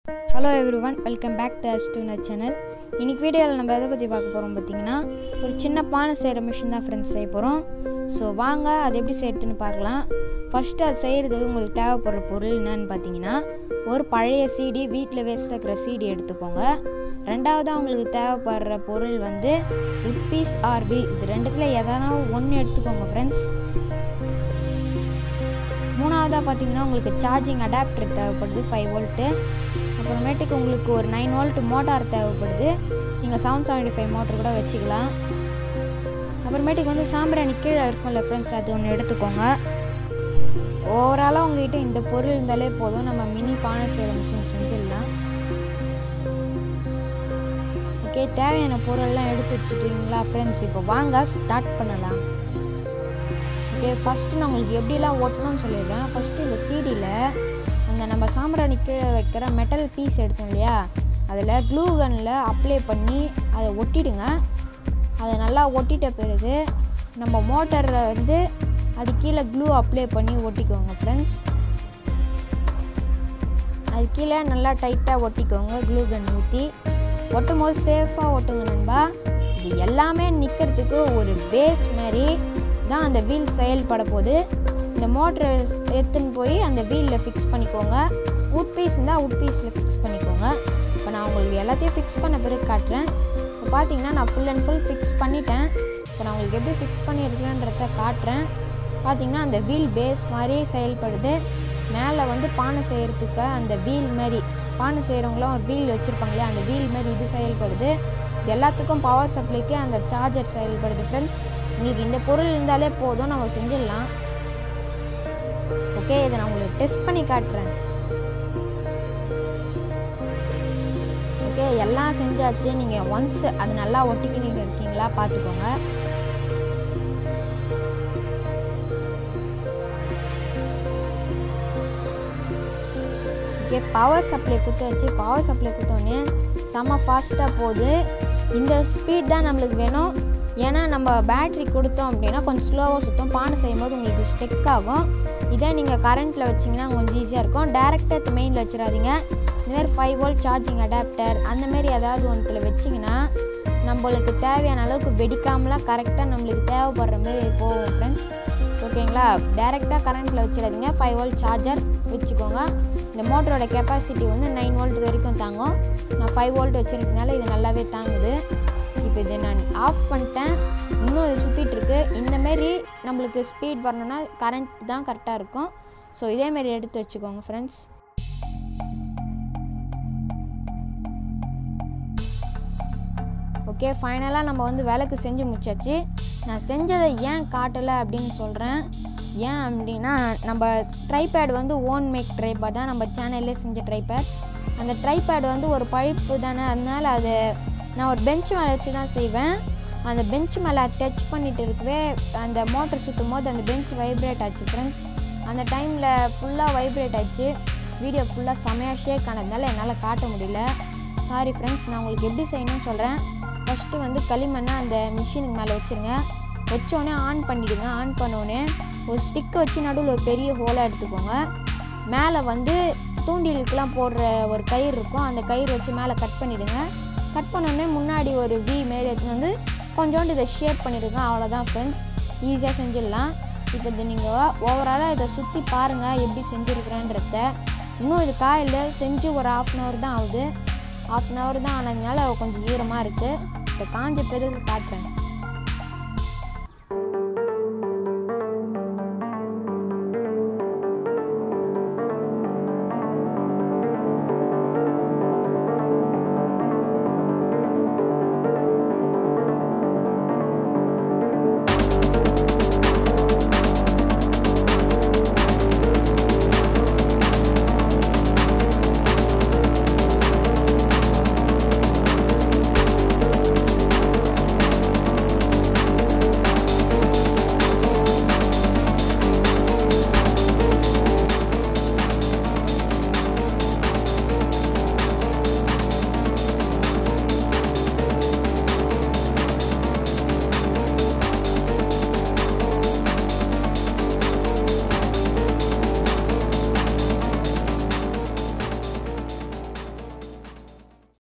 hello everyone welcome back to அஸ்டூனர் channel இன்னைக்கு வீடியோவில் நம்ம எதை பற்றி பார்க்க போகிறோம் பார்த்தீங்கன்னா ஒரு சின்ன பானை செய்கிற மிஷின் தான் ஃப்ரெண்ட்ஸ் செய்ய போகிறோம் ஸோ வாங்க அது எப்படி செய்யறதுன்னு பார்க்கலாம் ஃபஸ்ட்டு அது செய்கிறதுக்கு உங்களுக்கு தேவைப்படுற பொருள் என்னன்னு பார்த்தீங்கன்னா ஒரு பழைய சீடி வீட்டில் வேஸ்ட் இருக்கிற சீடி எடுத்துக்கோங்க ரெண்டாவதாக உங்களுக்கு தேவைப்படுற பொருள் வந்து உட் பீஸ் ஆர் வில் இது ரெண்டுத்துல எதனா ஒன்று எடுத்துக்கோங்க ஃப்ரெண்ட்ஸ் மூணாவதாக பார்த்தீங்கன்னா உங்களுக்கு சார்ஜிங் அடாப்டர் தேவைப்படுது ஃபைவ் வோல்ட்டு அப்புறமேட்டுக்கு உங்களுக்கு ஒரு நைன் வோல்ட் மோட்டார் தேவைப்படுது நீங்கள் செவன் செவன்ட்டி ஃபைவ் மோட்டர் கூட வச்சுக்கலாம் அப்புறமேட்டுக்கு வந்து சாம்பிராணி கீழே இருக்கும்ல ஃப்ரெண்ட்ஸ் அது ஒன்று எடுத்துக்கோங்க ஓவராலாக உங்ககிட்ட இந்த பொருள் இருந்தாலே போதும் நம்ம மினி பானை செய்கிற மிஷின் செஞ்சிடலாம் ஓகே தேவையான பொருள்லாம் எடுத்து வச்சுட்டீங்களா ஃப்ரெண்ட்ஸ் இப்போ வாங்க ஸ்டார்ட் பண்ணலாம் ஓகே ஃபஸ்ட்டு நான் உங்களுக்கு எப்படிலாம் ஒட்டணும்னு சொல்லிடுறேன் ஃபஸ்ட்டு இந்த சீடியில் அந்த நம்ம சாம்பிராணி கீழே வைக்கிற மெட்டல் பீஸ் எடுத்தோம் இல்லையா அதில் க்ளூ கனில் அப்ளை பண்ணி அதை ஒட்டிடுங்க அதை நல்லா ஒட்டிட்ட பிறகு நம்ம மோட்டரில் வந்து அது கீழே க்ளூ அப்ளை பண்ணி ஒட்டிக்கோங்க ஃப்ரெண்ட்ஸ் அது கீழே நல்லா டைட்டாக ஒட்டிக்கோங்க க்ளூ கன் ஊற்றி ஒட்டும் போது சேஃபாக ஒட்டுங்க நண்பா இது எல்லாமே நிற்கிறதுக்கு ஒரு பேஸ் மாதிரி தான் அந்த வீல் செயல்பட போகுது இந்த மோட்டரை எடுத்துன்னு போய் அந்த வீலில் ஃபிக்ஸ் பண்ணிக்கோங்க உட் பீஸ் இருந்தால் உட் பீஸில் ஃபிக்ஸ் பண்ணிக்கோங்க இப்போ நான் உங்களுக்கு எல்லாத்தையும் ஃபிக்ஸ் பண்ண பிறகு காட்டுறேன் இப்போ பார்த்தீங்கன்னா நான் ஃபுல் அண்ட் ஃபுல் ஃபிக்ஸ் பண்ணிட்டேன் இப்போ நான் உங்களுக்கு எப்படி ஃபிக்ஸ் பண்ணியிருக்கேன்றத காட்டுறேன் பார்த்தீங்கன்னா அந்த வீல் பேஸ் மாதிரி செயல்படுது மேலே வந்து பானை செய்கிறதுக்கு அந்த வீல் மாதிரி பானை செய்கிறவங்களாம் ஒரு வீல் வச்சுருப்பாங்க இல்லையா அந்த வீல் மாதிரி இது செயல்படுது இது எல்லாத்துக்கும் பவர் சப்ளைக்கு அந்த சார்ஜர் செயல்படுது ஃப்ரெண்ட்ஸ் உங்களுக்கு இந்த பொருள் இருந்தாலே போதும் நம்ம செஞ்சிடலாம் ஓகே இதை நான் உங்களுக்கு டெஸ்ட் பண்ணி காட்டுறேன் ஓகே எல்லாம் செஞ்சாச்சு நீங்கள் ஒன்ஸ் அது நல்லா ஒட்டிக்கினீங்க இருக்கீங்களா பார்த்துக்கோங்க ஓகே பவர் சப்ளை குத்த வச்சு பவர் சப்ளை குத்தோடனே செம்ம ஃபாஸ்ட்டாக போகுது இந்த ஸ்பீட் தான் நம்மளுக்கு வேணும் ஏன்னா நம்ம பேட்ரி கொடுத்தோம் அப்படின்னா கொஞ்சம் ஸ்லோவாக சுற்றும் பானை செய்யும்போது உங்களுக்கு ஸ்டெக் ஆகும் இதே நீங்கள் கரண்ட்டில் வச்சிங்கன்னா கொஞ்சம் ஈஸியாக இருக்கும் டேரெக்டாக இது மெயினில் வச்சிடாதீங்க இந்தமாரி ஃபைவ் வோல்ட் சார்ஜிங் அடாப்டர் அந்தமாரி ஏதாவது ஒன்றுத்தில் வச்சிங்கன்னா நம்மளுக்கு தேவையான அளவுக்கு வெடிக்காமலாம் கரெக்டாக நம்மளுக்கு தேவைப்படுற மாரி போகும் ஃப்ரெண்ட்ஸ் ஓகேங்களா டேரெக்டாக கரண்ட்டில் வச்சிடாதீங்க ஃபைவ் வோல்ட் சார்ஜர் வச்சுக்கோங்க இந்த மோட்டரோட கெப்பாசிட்டி வந்து நைன் வோல்ட் வரைக்கும் தாங்கும் நான் ஃபைவ் வோல்ட் வச்சுருக்கனால இது நல்லாவே தாங்குது இப்போ இதை நான் ஆஃப் பண்ணிட்டேன் இன்னும் இது சுற்றிட்டுருக்கு இந்தமாரி நம்மளுக்கு ஸ்பீட் வரணும்னா கரண்ட் தான் கரெக்டாக இருக்கும் ஸோ இதேமாரி எடுத்து வச்சுக்கோங்க ஃப்ரெண்ட்ஸ் ஓகே ஃபைனலாக நம்ம வந்து விளக்கு செஞ்சு முடிச்சாச்சு நான் செஞ்சதை ஏன் காட்டலை அப்படின்னு சொல்கிறேன் ஏன் அப்படின்னா நம்ம ட்ரைபேட் வந்து ஓன் மேக் ட்ரைபேட் தான் நம்ம சேனல்லே செஞ்ச ட்ரைபேட் அந்த ட்ரைபேட் வந்து ஒரு பழிப்பு தானே அதனால் அது நான் ஒரு பெஞ்ச் மேலே வச்சு தான் செய்வேன் அந்த பெஞ்ச் மேலே டச் பண்ணிட்டு இருக்கவே அந்த மோட்டர் சுற்றும் போது அந்த பெஞ்ச் வைப்ரேட் ஆச்சு ஃப்ரெண்ட்ஸ் அந்த டைமில் ஃபுல்லாக வைப்ரேட் ஆச்சு வீடியோ ஃபுல்லாக செமையாக ஷேக் ஆனதுனால என்னால் காட்ட முடியல சாரி ஃப்ரெண்ட்ஸ் நான் உங்களுக்கு எப்படி செய்யணும்னு சொல்கிறேன் ஃபஸ்ட்டு வந்து களிமண்ணை அந்த மிஷினுக்கு மேலே வச்சுருங்க வச்சோடனே ஆன் பண்ணிவிடுங்க ஆன் பண்ணோடனே ஒரு ஸ்டிக்கை வச்சு நடுவில் ஒரு பெரிய ஹோலாக எடுத்துக்கோங்க மேலே வந்து தூண்டிலுக்கெலாம் போடுற ஒரு கயிறு இருக்கும் அந்த கயிறு வச்சு மேலே கட் பண்ணிவிடுங்க கட் பண்ணோடனே முன்னாடி ஒரு வி மாரி எடுத்துன்னு வந்து கொஞ்சோண்டு இதை ஷேப் பண்ணிடுங்க அவ்வளோதான் ஃப்ரெண்ட்ஸ் ஈஸியாக செஞ்சிடலாம் இப்போ இதை நீங்கள் ஓவராலாக இதை சுற்றி பாருங்கள் எப்படி செஞ்சுருக்குறேன்றத இன்னும் இது காயில் செஞ்சு ஒரு ஆஃப் அன் ஹவர் தான் ஆகுது ஆஃப் அன் ஹவர் தான் ஆனதுனால கொஞ்சம் ஈரமாக இருக்குது இதை காஞ்ச பிறகு காட்டுறேன்